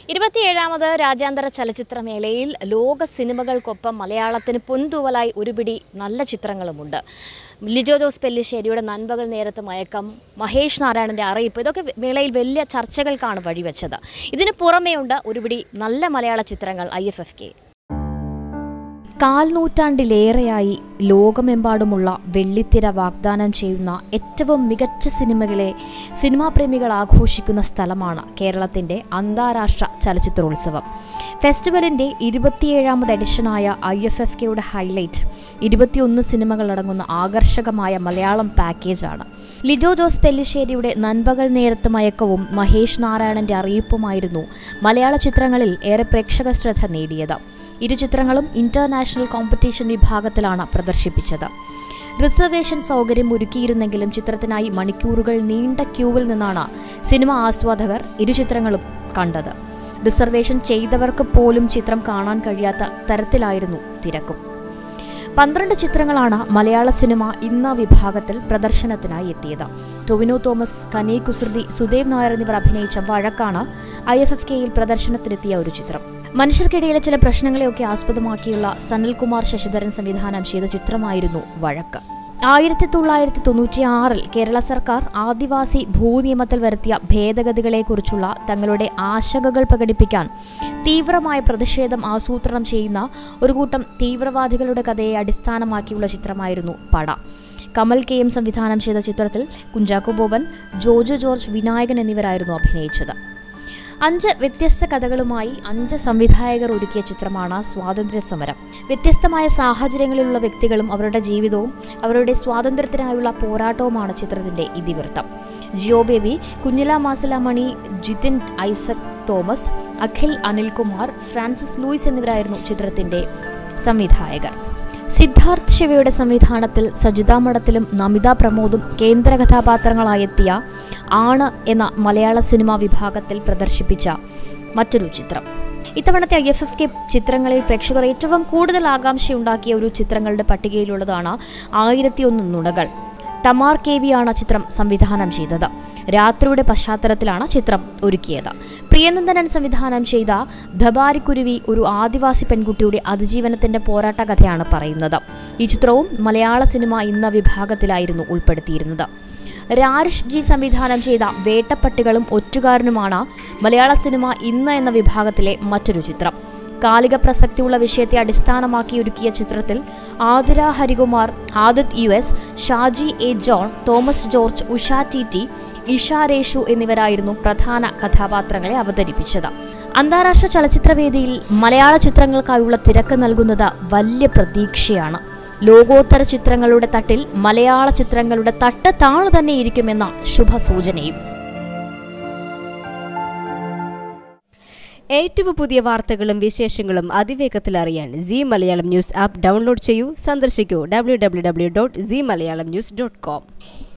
ഇരുപത്തിയേഴാമത് രാജ്യാന്തര ചലച്ചിത്രമേളയിൽ ലോക സിനിമകൾക്കൊപ്പം മലയാളത്തിന് പൊൻതൂവലായി ഒരുപിടി നല്ല ചിത്രങ്ങളുമുണ്ട് ലിജോ ജോസ് പെല്ലിശ്ശേരിയുടെ നൻപകൽ നേരത്ത് മയക്കം മഹേഷ് നാരായണൻ്റെ അറിയിപ്പ് ഇതൊക്കെ മേളയിൽ വലിയ ചർച്ചകൾക്കാണ് വഴിവെച്ചത് ഇതിന് പുറമേയുണ്ട് ഒരുപിടി നല്ല മലയാള ചിത്രങ്ങൾ ഐ എഫ് എഫ് കെ കാൽ നൂറ്റാണ്ടിലേറെയായി ലോകമെമ്പാടുമുള്ള വെള്ളിത്തിര വാഗ്ദാനം ചെയ്യുന്ന ഏറ്റവും മികച്ച സിനിമകളെ സിനിമാ പ്രേമികൾ ആഘോഷിക്കുന്ന സ്ഥലമാണ് കേരളത്തിൻ്റെ അന്താരാഷ്ട്ര ചലച്ചിത്രോത്സവം ഫെസ്റ്റിവലിൻ്റെ ഇരുപത്തിയേഴാമത് എഡിഷനായ ഐ എഫ് എഫ് കെയുടെ ഹൈലൈറ്റ് ഇരുപത്തിയൊന്ന് സിനിമകളടങ്ങുന്ന ആകർഷകമായ മലയാളം പാക്കേജാണ് ലിജോ ജോസ് പെല്ലിശ്ശേരിയുടെ നൻപകൽ നേരത്ത് മയക്കവും മഹേഷ് നാരായണന്റെ അറിയിപ്പുമായിരുന്നു മലയാള ചിത്രങ്ങളിൽ ഏറെ പ്രേക്ഷക ശ്രദ്ധ നേടിയത് ഇരു ചിത്രങ്ങളും ഇന്റർനാഷണൽ കോമ്പറ്റീഷൻ വിഭാഗത്തിലാണ് പ്രദർശിപ്പിച്ചത് റിസർവേഷൻ സൗകര്യം ഒരുക്കിയിരുന്നെങ്കിലും ചിത്രത്തിനായി മണിക്കൂറുകൾ നീണ്ട ക്യൂവിൽ നിന്നാണ് സിനിമ ആസ്വാദകർ ഇരു ചിത്രങ്ങളും കണ്ടത് റിസർവേഷൻ ചെയ്തവർക്ക് പോലും ചിത്രം കാണാൻ കഴിയാത്ത തരത്തിലായിരുന്നു തിരക്കും പന്ത്രണ്ട് ചിത്രങ്ങളാണ് മലയാള സിനിമ ഇന്ന വിഭാഗത്തിൽ പ്രദർശനത്തിനായി എത്തിയത് ടൊവിനോ തോമസ് കനി കുസൃതി സുദേവ് നായർ എന്നിവർ അഭിനയിച്ച വഴക്കാണ് ഐ എഫ് എഫ് കെയിൽ പ്രദർശനത്തിനെത്തിയ ഒരു ചിത്രം മനുഷ്യർക്കിടയിലെ ചില പ്രശ്നങ്ങളെയൊക്കെ ആസ്പദമാക്കിയുള്ള സനൽകുമാർ ശശിധരൻ സംവിധാനം ചെയ്ത ചിത്രമായിരുന്നു വഴക്ക് ആയിരത്തി തൊള്ളായിരത്തി തൊണ്ണൂറ്റി ആറിൽ കേരള സർക്കാർ ആദിവാസി ഭൂനിയമത്തിൽ വരുത്തിയ ഭേദഗതികളെക്കുറിച്ചുള്ള തങ്ങളുടെ ആശങ്കകൾ പ്രകടിപ്പിക്കാൻ തീവ്രമായ പ്രതിഷേധം ആസൂത്രണം ചെയ്യുന്ന ഒരു കൂട്ടം തീവ്രവാദികളുടെ കഥയെ അടിസ്ഥാനമാക്കിയുള്ള ചിത്രമായിരുന്നു പട കമൽ കെ എം സംവിധാനം ചെയ്ത ചിത്രത്തിൽ കുഞ്ചാക്കോ ബോബൻ ജോജു ജോർജ് വിനായകൻ എന്നിവരായിരുന്നു അഭിനയിച്ചത് അഞ്ച് വ്യത്യസ്ത കഥകളുമായി അഞ്ച് സംവിധായകർ ഒരുക്കിയ ചിത്രമാണ് സ്വാതന്ത്ര്യ സമരം വ്യത്യസ്തമായ സാഹചര്യങ്ങളിലുള്ള വ്യക്തികളും അവരുടെ ജീവിതവും അവരുടെ സ്വാതന്ത്ര്യത്തിനായുള്ള പോരാട്ടവുമാണ് ചിത്രത്തിന്റെ ഇതിവൃത്തം ജിയോ ബേബി കുഞ്ഞില മാസലമണി ജിതിൻ ഐസക് തോമസ് അഖിൽ അനിൽകുമാർ ഫ്രാൻസിസ് ലൂയിസ് എന്നിവരായിരുന്നു ചിത്രത്തിന്റെ സംവിധായകർ സിദ്ധാർത്ഥ് ശിവയുടെ സംവിധാനത്തിൽ സജിത മഠത്തിലും നമിത പ്രമോദും കേന്ദ്ര കഥാപാത്രങ്ങളായെത്തിയ ആണ് എന്ന മലയാള സിനിമാ വിഭാഗത്തിൽ പ്രദർശിപ്പിച്ച മറ്റൊരു ചിത്രം ഇത്തവണത്തെ ഐ എഫ് എഫ് കെ ചിത്രങ്ങളിൽ പ്രേക്ഷകർ ഏറ്റവും കൂടുതൽ ആകാംക്ഷയുണ്ടാക്കിയ ഒരു ചിത്രങ്ങളുടെ പട്ടികയിലുള്ളതാണ് ആയിരത്തിയൊന്ന് നുണകൾ തമാർ കെ വിയാണ് ചിത്രം സംവിധാനം ചെയ്തത് രാത്രിയുടെ പശ്ചാത്തലത്തിലാണ് ചിത്രം ഒരുക്കിയത് പ്രിയനന്ദനൻ സംവിധാനം ചെയ്ത ധബാരിക്കുരുവി ഒരു ആദിവാസി പെൺകുട്ടിയുടെ അതിജീവനത്തിന്റെ പോരാട്ട കഥയാണ് പറയുന്നത് ഈ ചിത്രവും മലയാള സിനിമ ഇന്ന വിഭാഗത്തിലായിരുന്നു ഉൾപ്പെടുത്തിയിരുന്നത് രാരിഷ് ജി സംവിധാനം ചെയ്ത വേട്ടപ്പട്ടികളും ഒറ്റുകാരനുമാണ് മലയാള സിനിമ ഇന്ന് എന്ന വിഭാഗത്തിലെ മറ്റൊരു ചിത്രം കാലിക പ്രസക്തിയുള്ള വിഷയത്തെ അടിസ്ഥാനമാക്കി ഒരുക്കിയ ചിത്രത്തിൽ Athira Harikumar Adith U S Shaji A John Thomas George Usha T T Isha Reshu എന്നിവരായിരുന്നു പ്രധാന കഥാപാത്രങ്ങളെ അവതരിപ്പിച്ചത് അന്താരാഷ്ട്ര ചലച്ചിത്രവേദിയിൽ മലയാള ചിത്രങ്ങൾക്കായുള്ള തിരക്ക് നൽകുന്നത് വലിയ പ്രതീക്ഷയാണ് ലോകോത്തര ചിത്രങ്ങളുടെ തട്ടിൽ മലയാള ചിത്രങ്ങളുടെ തട്ട് താണു തന്നെ ഇരിക്കുമെന്ന ശുഭസൂചനയും ഏറ്റവും പുതിയ വാർത്തകളും വിശേഷങ്ങളും അതിവേഗത്തിൽ അറിയാൻ C Malayalam news app download ചെയ്യൂ സന്ദർശിക്കൂ W W W dot C Malayalam news dot com